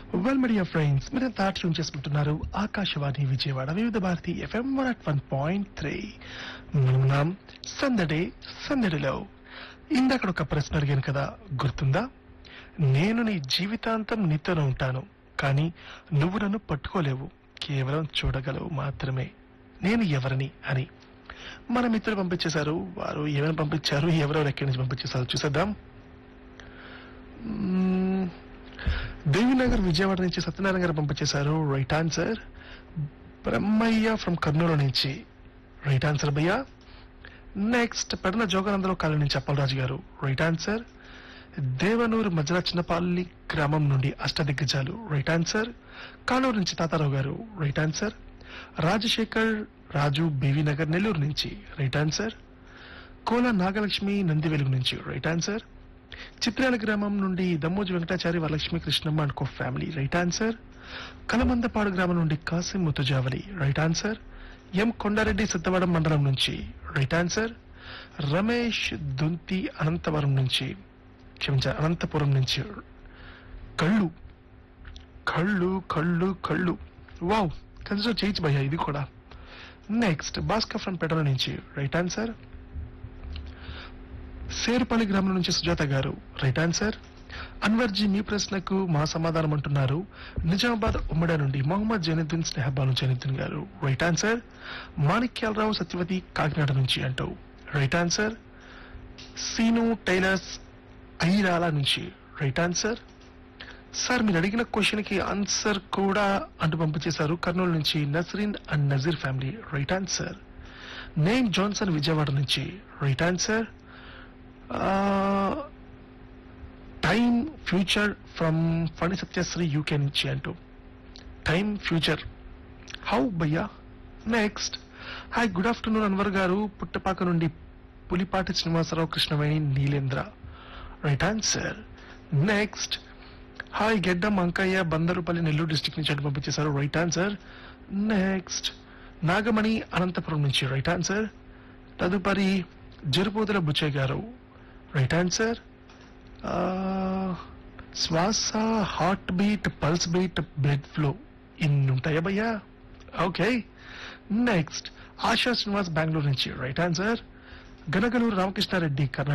Well media friends మీరు థాట్ tune చేసుకుంటున్నారు Akashvani Vijayawada Vividh Bharati FM one at one point three మనం సందడి సందడిలో ఇందాక ఒక ప్రశ్న అడిగాను కదా గుర్తుందా నేను నీ జీవితాంతం నీతోనే ఉంటాను కానీ నువ్వు నన్ను పట్టుకోలేవు కేవలం చూడగలవు మాత్రమే నేను ఎవరిని అని మన మిత్రులు పంపించేశారు వారు ఏమైనా పంపించారు ఎవరెవరు ఎక్కడి నుంచి పంపించేశారు చూసేద్దాం మ్మ్. దేవినగర్ విజయవాడ నుంచి సత్యనారాయణ గారు పంపించేశారు right answer Brahmaiah from Kurnool నుంచి రైట్ ఆన్సర్ భయ్య నెక్స్ట్ పెడన జోగానందరావు కాలనీ నుంచి అప్పలరాజు గారు రైట్ ఆన్సర్ దేవనూరు మధ్యల చిన్నపల్లి గ్రామం నుండి అష్టదిగ్గజాలు రైట్ ఆన్సర్ కానూరు నుంచి Tatarao garu right answer Rajasekhar Raju BV Nagar Nellore నుంచి రైట్ ఆన్సర్ కోల నాగలక్ష్మి నంది వెలుగు నుంచి రైట్ ఆన్సర్ చిత్రాల గ్రామం నుండి Dammoji Venkatachari Varalakshmi Krishnamma and co family right answer Kalamandapadu గ్రామం నుండి Kasim Mutujavali right answer M Kondareddy Siddavatam మండలం నుంచి రైట్ ఆన్సర్ రమేష్ దుంతి అనంతవరం నుంచి క్షమించారు అనంతపురం నుంచి కళ్ళు కళ్ళు కళ్ళు కళ్ళు వావ్ కన్సిడర్ చేయొచ్చు భయ్యా ఇది కూడా నెక్స్ట్ భాస్కర్ ఫ్రమ్ పెడల నుంచి రైట్ ఆన్సర్ సేరుపల్లి గ్రామం నుంచి సుజాత గారు రైట్ ఆన్సర్ అన్వర్జీ మీ ప్రశ్నకు మా సమాధానం అంటున్నారు నిజామాబాద్ ఉమ్మడి నుండి మొహమ్మద్ జైనుద్దీన్ స్నేహబాను జైనుద్దీన్ గారు రైట్ ఆన్సర్ మాణిక్యాలరావు సత్యవతి కాకినాడ నుంచి అంటూ right answer Seenu tailors Airala నుంచి రైట్ ఆన్సర్ సార్ మీరు అడిగిన క్వశ్చన్ కి ఆన్సర్ కూడా అంటూ పంపించేశారు కర్నూలు నుంచి Nazreen and Nazeer family right answer name Johnson Vijayawada నుంచి right answer time future from Phani Satyasri UK నుంచి అంటూ టైమ్ ఫ్యూచర్ హౌ భయ్యా next hi good afternoon Anwar garu Puttapaka నుండి Pulipati Srinivasarao Krishnaveni Neelendra right answer next hi Geddam Ankaiah Bandarupalli Nellore district నుంచి అటు పంపించేశారు right answer next Nagamani Anantapur నుంచి రైట్ ఆన్సర్ తదుపరి జరుపోతుల బుచ్చయ్య గారు రైట్ ఆన్సర్ శ్వాస heartbeat pulse beat blood flow ఇన్ని ఉంటాయా భయ్యా ఓకే నెక్స్ట్ ఆశా శ్రీనివాస్ బెంగళూరు నుంచి రైట్ ఆన్సర్ గనగలూరు రామకృష్ణారెడ్డి కర్ణాటక